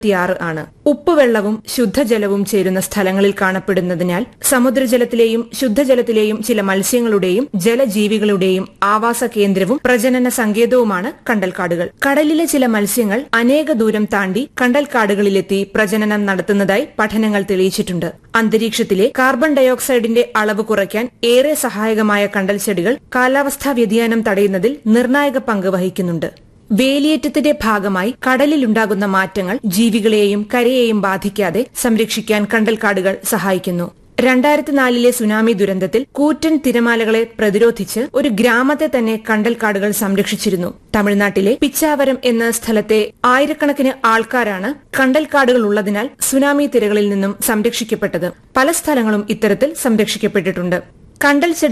ത്തിയാറ് ആണ് ഉപ്പുവെള്ളവും ശുദ്ധജലവും ചേരുന്ന സ്ഥലങ്ങളിൽ കാണപ്പെടുന്നതിനാൽ സമുദ്രജലത്തിലെയും ശുദ്ധജലത്തിലെയും ചില മത്സ്യങ്ങളുടെയും ജലജീവികളുടെയും ആവാസ കേന്ദ്രവും പ്രജനന സങ്കേതവുമാണ് കണ്ടൽക്കാടുകൾ കടലിലെ ചില മത്സ്യങ്ങൾ അനേക ദൂരം താണ്ടി കണ്ടൽക്കാടുകളിലെത്തി പ്രജനനം നടത്തുന്നതായി പഠനങ്ങൾ തെളിയിച്ചിട്ടുണ്ട് അന്തരീക്ഷത്തിലെ കാർബൺ ഡയോക്സൈഡിന്റെ അളവ് കുറയ്ക്കാൻ ഏറെ സഹായകമായ കണ്ടൽ ചെടികൾ കാലാവസ്ഥാ വ്യതിയാനം തടയുന്നതിൽ നിർണായക പങ്ക് വഹിക്കുന്നുണ്ട് വേലിയേറ്റത്തിന്റെ ഭാഗമായി കടലിലുണ്ടാകുന്ന മാറ്റങ്ങൾ ജീവികളെയും കരയെയും ബാധിക്കാതെ സംരക്ഷിക്കാൻ കണ്ടൽക്കാടുകൾ സഹായിക്കുന്നു രണ്ടായിരത്തി നാലിലെ സുനാമി ദുരന്തത്തിൽ കൂറ്റൻ തിരമാലകളെ പ്രതിരോധിച്ച് ഒരു ഗ്രാമത്തെ തന്നെ കണ്ടൽക്കാടുകൾ സംരക്ഷിച്ചിരുന്നു തമിഴ്നാട്ടിലെ പിച്ചാവരം എന്ന സ്ഥലത്തെ ആയിരക്കണക്കിന് ആൾക്കാരാണ് കണ്ടൽക്കാടുകൾ ഉള്ളതിനാൽ സുനാമി തിരകളിൽ നിന്നും സംരക്ഷിക്കപ്പെട്ടത് പല സ്ഥലങ്ങളും ഇത്തരത്തിൽ സംരക്ഷിക്കപ്പെട്ടിട്ടുണ്ട് കണ്ടൽ ചെടി